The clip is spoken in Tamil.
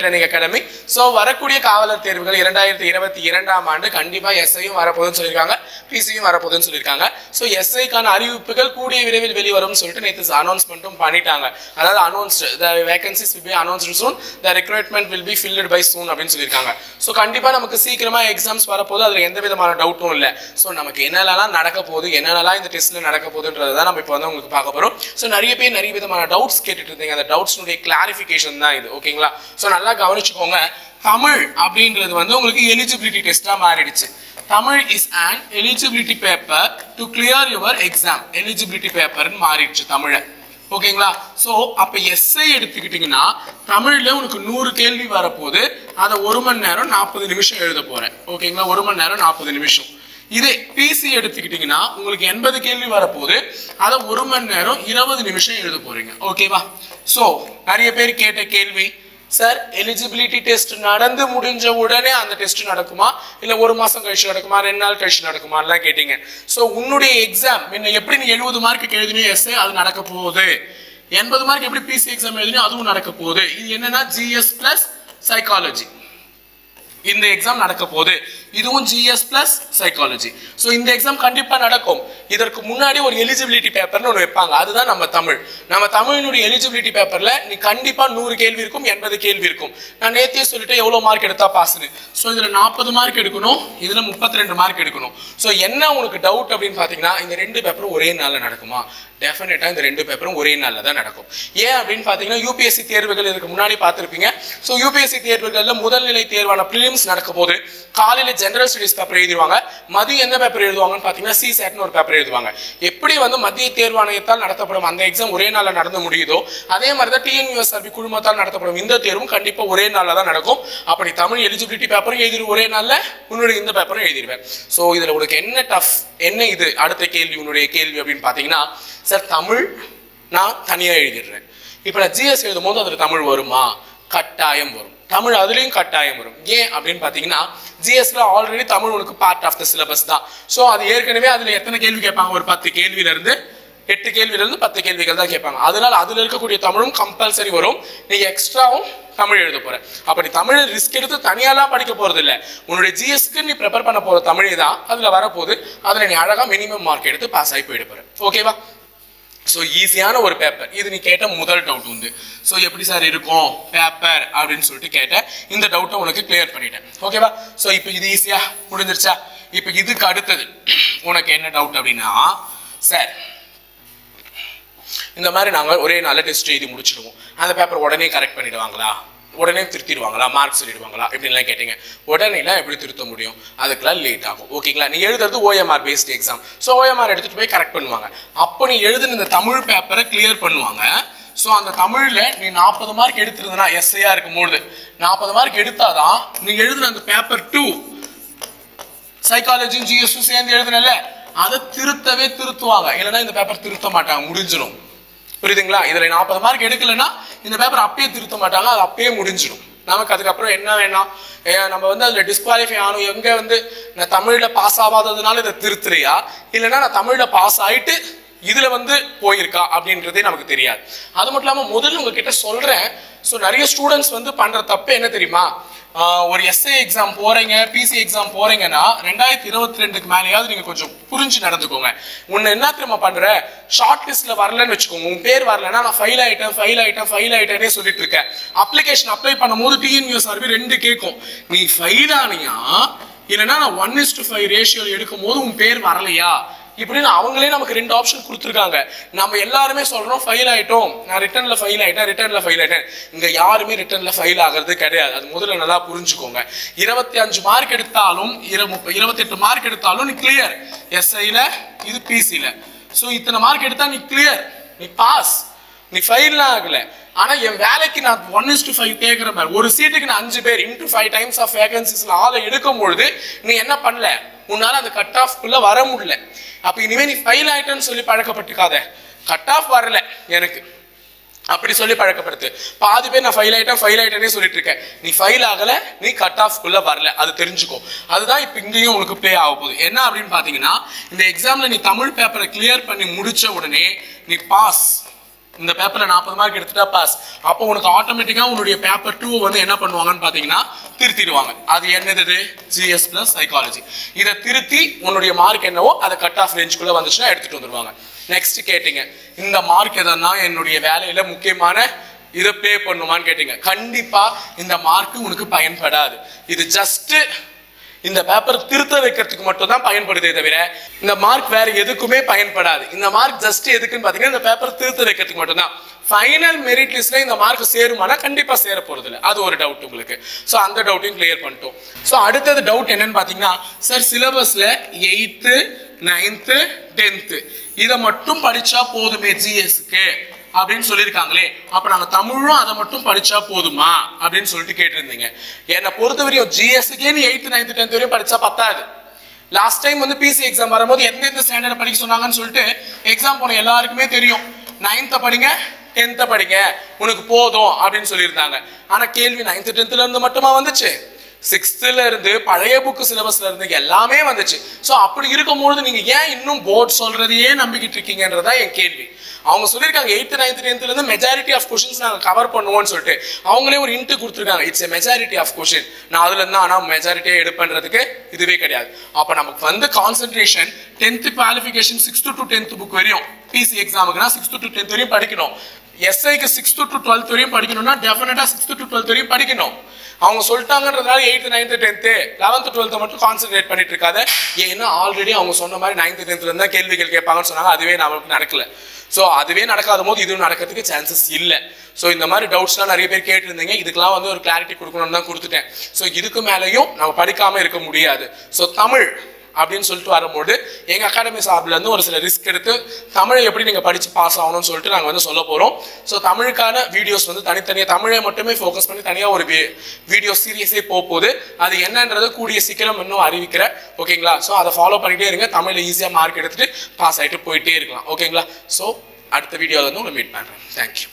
ட்ரைனிங் அகாடமி ஸோ வரக்கூடிய காவலர் தேர்வுகள் இரண்டாயிரத்தி இருபத்தி இரண்டாம் ஆண்டு கண்டிப்பா எஸ்ஐயும் வரப்போகுதுன்னு சொல்லியிருக்காங்க பிசியும் வரப்போகுதுன்னு சொல்லியிருக்காங்க ஸோ எஸ்ஐக்கான அறிவிப்புகள் கூடிய விரைவில் வெளிவரும்னு சொல்லிட்டு நேற்று அனௌன்ஸ்மெண்ட்டும் பண்ணிட்டாங்க அதாவது announced the vacancies will be announced soon the recruitment will be filled by soon அப்படின்னு சொல்லியிருக்காங்க ஸோ கண்டிப்பா நமக்கு சீக்கிரமா எக்ஸாம்ஸ் வரப்போகுது அதுல எந்த விதமான டவுட்டும் இல்லை ஸோ நமக்கு என்னென்னலாம் நடக்க போகுது என்னென்னலாம் இந்த டெஸ்ட்ல நடக்க போகுதுன்றதை தான் நம்ம இப்போ வந்து உங்களுக்கு பார்க்க போறோம் ஸோ நிறைய பேர் நிறைய விதமான டவுட்ஸ் கேட்டுட்டு இருந்தீங்க அந்த டவுட்ஸ்னுடைய கிளாரிஃபிகேஷன் தான் இது ஓகேங்களா ஸோ நல்லா கவனிச்சுக்கோங்க தமிழ் அப்படின்றது வந்து உங்களுக்கு எலிஜிபிலிட்டி டெஸ்ட்டாக மாறிடுச்சு Tamil is an eligibility paper to clear your exam eligibility பேப்பர்னு மாறிடுச்சு தமிழை ஓகேங்களா ஸோ அப்போ எஸ்ஐ எடுத்துக்கிட்டிங்கன்னா தமிழில் உனக்கு நூறு கேள்வி வரப்போகுது அதை ஒரு மணி நேரம் நாற்பது நிமிஷம் எழுத போகிறேன் ஓகேங்களா ஒரு மணி நேரம் நாற்பது நிமிஷம் இதே பிசி எடுத்துக்கிட்டிங்கன்னா உங்களுக்கு எண்பது கேள்வி வரப்போகுது அதை ஒரு மணி நேரம் இருபது நிமிஷம் எழுத போறீங்க ஓகேவா ஸோ நிறைய பேர் கேட்ட கேள்வி சார் எலிஜிபிலிட்டி டெஸ்ட் நடந்து முடிஞ்ச உடனே அந்த டெஸ்ட் நடக்குமா இல்லை ஒரு மாசம் கழிச்சு நடக்குமா ரெண்டு நாள் கழிச்சு நடக்குமான்லாம் கேட்டீங்க ஸோ உன்னுடைய எக்ஸாம் என்ன எப்படி நீ எழுபது மார்க்கு எழுதினியோ எஸ்ஏ அது நடக்க போகுது எண்பது மார்க் எப்படி பிசி எக்ஸாம் எழுதினியோ அதுவும் நடக்க போகுது இது என்னன்னா ஜிஎஸ் பிளஸ் சைக்காலஜி இந்த எக்ஸாம் நடக்க போகுது இதுவும் ஜிஎஸ் பிளஸ் சைக்காலஜி ஸோ இந்த எக்ஸாம் கண்டிப்பா நடக்கும் இதற்கு முன்னாடி ஒரு எலிஜிபிலிட்டி பேப்பர்னு ஒன்று வைப்பாங்க அதுதான் நம்ம தமிழ் நம்ம தமிழினுடைய எலிஜிபிலிட்டி பேப்பர்ல நீ கண்டிப்பா நூறு கேள்வி இருக்கும் எண்பது கேள்வி இருக்கும் நான் நேத்தியே சொல்லிட்டு எவ்வளவு மார்க் எடுத்தா பாஸ்னு ஸோ இதுல நாற்பது மார்க் எடுக்கணும் இதுல முப்பத்தி ரெண்டு மார்க் எடுக்கணும் ஸோ என்ன உனக்கு டவுட் அப்படின்னு பாத்தீங்கன்னா இந்த ரெண்டு பேப்பரும் ஒரே நாள்ல நடக்குமா டெஃபினட்டா இந்த ரெண்டு பேப்பரும் ஒரே நாள்ல தான் நடக்கும் ஏன் அப்படின்னு பாத்தீங்கன்னா யூபிஎஸ்சி தேர்வுகள் இதுக்கு முன்னாடி பார்த்திருப்பீங்க ஸோ யூபிஎஸ்சி தேர்வுகள்ல முதல்நிலை தேர்வான ப்ரிலிம்ஸ் நடக்க போது காலையில ஜெனரல் ஸ்டடிஸ் பேப்பர் எழுதிடுவாங்க மதியம் என்ன பேப்பர் எழுதுவாங்கன்னு பாத்தீங்கன்னா சி சேட்னு ஒரு பேப்பர் எழுதுவாங்க எப்படி வந்து மத்திய தேர்வாணையத்தால் நடத்தப்படும் அந்த எக்ஸாம் ஒரே நாள்ல நடந்து முடியுதோ அதே மாதிரி தான் டிஎன்யூஎஸ்ஆர்பி குழுமத்தால் நடத்தப்படும் இந்த தேர்வும் கண்டிப்பா ஒரே நாள்ல தான் நடக்கும் அப்படி தமிழ் எலிஜிபிலிட்டி பேப்பரும் எழுதிரு ஒரே நாள்ல உன்னுடைய இந்த பேப்பரும் எழுதிடுவேன் ஸோ இதுல உனக்கு என்ன டஃப் என்ன இது அடுத்த கேள்வி உன்னுடைய கேள்வி அப்படின்னு பாத்தீங்கன்னா சார் தமிழ் நான் தனியா எழுதிடுறேன் இப்போ நான் ஜிஎஸ் எழுதும் போது அதுல தமிழ் வருமா கட்டாயம் வரும் தமிழ் அதுலயும் கட்டாயம் வரும் ஏன் அப்படின்னு பாத்தீங்கன்னா ஜிஎஸ்ல ஆல்ரெடி தமிழ் உனக்கு பார்ட் ஆஃப் த சிலபஸ் தான் ஸோ அது ஏற்கனவே அதுல எத்தனை கேள்வி கேட்பாங்க ஒரு பத்து கேள்வியில இருந்து எட்டு கேள்வியில இருந்து பத்து கேள்விகள் தான் கேட்பாங்க அதனால அதுல இருக்கக்கூடிய தமிழும் கம்பல்சரி வரும் நீ எக்ஸ்ட்ராவும் தமிழ் எழுத போற அப்படி தமிழ் ரிஸ்க் எடுத்து தனியாலாம் படிக்க போறது இல்ல உன்னுடைய ஜிஎஸ்க்கு நீ ப்ரிப்பேர் பண்ண போற தமிழே தான் அதுல வரப்போகுது அதுல நீ அழகா மினிமம் மார்க் எடுத்து பாஸ் ஆகி போயிட போற ஓகேவா ஸோ ஈஸியான ஒரு பேப்பர் இது நீ கேட்ட முதல் டவுட் வந்து ஸோ எப்படி சார் இருக்கும் பேப்பர் அப்படின்னு சொல்லிட்டு கேட்டேன் இந்த டவுட்டை உனக்கு கிளியர் பண்ணிட்டேன் ஓகேவா ஸோ இப்போ இது ஈஸியா முடிஞ்சிருச்சா இப்போ இதுக்கு அடுத்தது உனக்கு என்ன டவுட் அப்படின்னா சார் இந்த மாதிரி நாங்கள் ஒரே நல்ல டெஸ்ட் எழுதி முடிச்சிடுவோம் அந்த பேப்பர் உடனே கரெக்ட் பண்ணிடுவாங்களா உடனே திருத்திடுவாங்களா மார்க் சொல்லிடுவாங்களா இப்படின்லாம் கேட்டீங்க உடனேலாம் எப்படி திருத்த முடியும் அதுக்கெல்லாம் லேட் ஆகும் ஓகேங்களா நீ எழுதுறது OMR based exam so OMR எடுத்துட்டு போய் கரெக்ட் பண்ணுவாங்க அப்போ நீ எழுதுன இந்த தமிழ் பேப்பரை கிளியர் பண்ணுவாங்க ஸோ அந்த தமிழில் நீ நாற்பது மார்க் எடுத்திருந்தனா எஸ்ஐயா இருக்கும்போது நாற்பது மார்க் எடுத்தாதான் நீ எழுதுன அந்த பேப்பர் டூ சைக்காலஜியும் ஜிஎஸும் சேர்ந்து எழுதுனல அதை திருத்தவே திருத்துவாங்க இல்லைன்னா இந்த பேப்பர் திருத்த மாட்டாங்க முடிஞ்சிடும் புரியுதுங்களா இதுல நாற்பது மார்க் எடுக்கலைன்னா இந்த பேப்பர் அப்பயே திருத்த மாட்டாங்க அது அப்பயே முடிஞ்சிடும் நமக்கு அதுக்கப்புறம் என்ன வேணாம் ஏ, நம்ம வந்து அதுல டிஸ்குவாலிஃபை ஆகணும் எங்க வந்து நான் தமிழ்ல பாஸ் ஆகாததுனால இதை திருத்துறியா இல்லைன்னா நான் தமிழ்ல பாஸ் ஆயிட்டு இதுல வந்து போயிருக்கா அப்படின்றதே நமக்கு தெரியாது அது மட்டும் இல்லாம முதல்ல உங்ககிட்ட சொல்றேன் ஸோ நிறைய ஸ்டூடெண்ட்ஸ் வந்து பண்ற தப்பு என்ன தெரியுமா ஆஹ் ஒரு எஸ்ஏ எக்ஸாம் போறீங்க பிசி எக்ஸாம் போறீங்கன்னா ரெண்டாயிரத்தி இருபத்தி ரெண்டுக்கு மேலேயாவது நீங்க கொஞ்சம் புரிஞ்சு நடந்துக்கோங்க உன்னை என்ன தெரியுமா பண்ற ஷார்ட் லிஸ்ட்ல வரலன்னு வச்சுக்கோங்க உன் பேர் வரலன்னா நான் ஃபைல் ஆயிட்டேன் ஃபைல் ஆயிட்டேன் ஃபைல் ஆயிட்டேனே சொல்லிட்டு இருக்கேன் அப்ளிகேஷன் அப்ளை பண்ணும்போது டிஎன்யூஎஸ்ஆர்பி ரெண்டு கேட்கும் நீ ஃபைல் ஆனியா இல்லைன்னா நான் one is to five ratio எடுக்கும் போது உன் பேர் வரலையா இப்படின்னு அவங்களே நமக்கு ரெண்டு ஆப்ஷன் கொடுத்துருக்காங்க நம்ம எல்லாருமே சொல்றோம் ஃபைல் ஆயிட்டோம் நான் ரிட்டர்ன்ல ஃபைல் ஆயிட்டேன் ரிட்டர்ன்ல ஃபைல் ஆயிட்டேன் இங்க யாருமே ரிட்டர்ன்ல ஃபைல் ஆகிறது கிடையாது அது முதல்ல நல்லா புரிஞ்சுக்கோங்க இருபத்தி அஞ்சு மார்க் எடுத்தாலும் இரு முப்ப- இருபத்தெட்டு மார்க் எடுத்தாலும் நீ கிளியர் எஸ்ஐல இது பிசில ஸோ இத்தனை மார்க் எடுத்தா நீ கிளியர் நீ பாஸ் நீ ஃபைல்லாம் ஆகல ஆனா என் வேலைக்கு நான் ஒன் இஸ் டு ஃபைவ் கேட்குற மாதிரி ஒரு சீட்டுக்கு நான் அஞ்சு பேர் இன்டூ ஃபைவ் டைம்ஸ் ஆஃப் வேகன்சிஸ்ல ஆளை எடுக்கும் பொழுது நீ என்ன பண்ணல உன்னால அந்த கட் ஆஃப்குள்ள வர முடியல அப்ப இனிமே நீ ஃபைல் ஆயிட்டேன்னு சொல்லி பழக்கப்பட்டுக்காத கட் ஆஃப் வரல எனக்கு அப்படி சொல்லி பழக்கப்படுத்து பாதி பேர் நான் ஃபைல் ஆயிட்டேன் ஃபைல் ஆயிட்டேனே சொல்லிட்டு இருக்கேன் நீ ஃபைல் ஆகல நீ கட் ஆஃப்குள்ள வரல அது தெரிஞ்சுக்கோ அதுதான் இப்போ இங்கேயும் உனக்கு ப்ளே ஆக போகுது என்ன அப்படின்னு பாத்தீங்கன்னா இந்த எக்ஸாம்ல நீ தமிழ் பேப்பரை கிளியர் பண்ணி முடிச்ச உடனே நீ பாஸ் இந்த பேப்பர்ல நாற்பது மார்க் எடுத்துட்டா பாஸ் அப்போ உனக்கு ஆட்டோமேட்டிக்கா உன்னுடைய பேப்பர் டூ வந்து என்ன பண்ணுவாங்கன்னு பாத்தீங்கன்னா திருத்திடுவாங்க அது என்னது ஜிஎஸ் பிளஸ் சைக்காலஜி இதை திருத்தி உன்னுடைய மார்க் என்னவோ அதை கட் ஆஃப் ரேஞ்சுக்குள்ள வந்துச்சுன்னா எடுத்துட்டு வந்துருவாங்க நெக்ஸ்ட் கேட்டீங்க இந்த மார்க் எதனா என்னுடைய வேலையில முக்கியமான இதை ப்ளே பண்ணுமான்னு கேட்டீங்க கண்டிப்பா இந்த மார்க் உனக்கு பயன்படாது இது ஜஸ்ட் இந்த பேப்பர் திருத்த வைக்கிறதுக்கு மட்டும் தான் பயன்படுதே தவிர இந்த மார்க் வேற எதுக்குமே பயன்படாது இந்த மார்க் ஜஸ்ட் எதுக்குன்னு பாத்தீங்கன்னா இந்த பேப்பர் திருத்த வைக்கிறதுக்கு மட்டும் தான் ஃபைனல் மெரிட் லிஸ்ட்ல இந்த மார்க் சேருமானா கண்டிப்பா சேர போறது இல்ல அது ஒரு டவுட் உங்களுக்கு ஸோ அந்த டவுட்டையும் கிளியர் பண்ணிட்டோம் ஸோ அடுத்தது டவுட் என்னன்னு பாத்தீங்கன்னா சார் சிலபஸ்ல எயித்து நைன்த்து டென்த்து இதை மட்டும் படிச்சா போதுமே ஜிஎஸ்க்கு அப்படின்னு சொல்லியிருக்காங்களே அப்ப நாங்க தமிழும் அதை மட்டும் படிச்சா போதுமா அப்படின்னு சொல்லிட்டு கேட்டிருந்தீங்க என்னை பொறுத்தவரையும் ஜிஎஸ்க்கே நீ எயித்து நைன்த் டென்த் வரையும் படிச்சா பத்தாது லாஸ்ட் டைம் வந்து பிசி எக்ஸாம் வரும்போது எந்தெந்த ஸ்டாண்டர்ட் படிக்க சொன்னாங்கன்னு சொல்லிட்டு எக்ஸாம் போன எல்லாருக்குமே தெரியும் நைன்த்தை படிங்க டென்த்தை படிங்க உனக்கு போதும் அப்படின்னு சொல்லியிருந்தாங்க ஆனா கேள்வி நைன்த் டென்த்ல இருந்து மட்டுமா வந்துச்சு சிக்ஸ்த்துல இருந்து பழைய புக்கு சிலபஸ்ல இருந்து எல்லாமே வந்துச்சு ஸோ அப்படி இருக்கும்பொழுது நீங்க ஏன் இன்னும் போர்ட் சொல்றதையே நம்பிக்கிட்டு இருக்கீங்கன்றதா என் கேள்வி அவங்க சொல்லியிருக்காங்க எயித்து நைன்த் டென்த்ல இருந்து மெஜாரிட்டி ஆஃப் கொஷின்ஸ் நாங்க கவர் பண்ணுவோம்னு சொல்லிட்டு அவங்களே ஒரு இன்ட்டு கொடுத்துருக்காங்க it's a majority of question நான் அதுல இருந்து ஆனா மெஜாரிட்டியே எடுப்பேன்றதுக்கு இதுவே கிடையாது அப்ப நமக்கு வந்து concentration tenth qualification sixth to tenth book வரையும் பிசி எக்ஸாமுக்குனா சிக்ஸ்த் டு டென்த் வரையும் படிக்கணும் எஸ்ஐக்கு சிக்ஸ்த் டு டுவெல்த் வரையும் படிக்கணும்னா டெஃபினட்டா சிக்ஸ்த் டு டுவெல்த் வரையும் படிக்கணும் அவங்க சொல்லிட்டாங்கன்றதுனால எயித்து நைன்த்து டென்த்து லெவன்த்து டுவெல்த்தை மட்டும் கான்சென்ட்ரேட் பண்ணிட்டு இருக்காத ஏன்னா ஆல்ரெடி அவங்க சொன்ன மாதிரி நைன்த்து டென்த்ல இருந்தா கேள்விகள் கேட்பாங்கன்னு சொன்னாங்க அதுவே நமக்கு நடக்கல ஸோ அதுவே நடக்காத போது இதுவும் நடக்கிறதுக்கு சான்சஸ் இல்லை ஸோ இந்த மாதிரி டவுட்ஸ்லாம் நிறைய பேர் கேட்டிருந்தீங்க இதுக்கெல்லாம் வந்து ஒரு கிளாரிட்டி கொடுக்கணும்னு தான் கொடுத்துட்டேன் ஸோ இதுக்கு மேலேயும் நம்ம படிக்காம இருக்க முடியாது ஸோ தமிழ் அப்படின்னு சொல்லிட்டு வரும்போது எங்க அகாடமி சார்பில் இருந்து ஒரு சில ரிஸ்க் எடுத்து தமிழை எப்படி நீங்க படிச்சு பாஸ் ஆகணும்னு சொல்லிட்டு நாங்க வந்து சொல்ல போறோம் ஸோ தமிழுக்கான வீடியோஸ் வந்து தனித்தனியாக தமிழை மட்டுமே ஃபோக்கஸ் பண்ணி தனியா ஒரு வீடியோ சீரியஸே போக போகுது அது என்னன்றது கூடிய சீக்கிரம் இன்னும் அறிவிக்கிறேன் ஓகேங்களா ஸோ அதை ஃபாலோ பண்ணிட்டே இருங்க தமிழ்ல ஈஸியாக மார்க் எடுத்துட்டு பாஸ் ஆயிட்டு போயிட்டே இருக்கலாம் ஓகேங்களா ஸோ அடுத்த வீடியோவில் வந்து உங்களை மீட் பண்றேன் தேங்க்யூ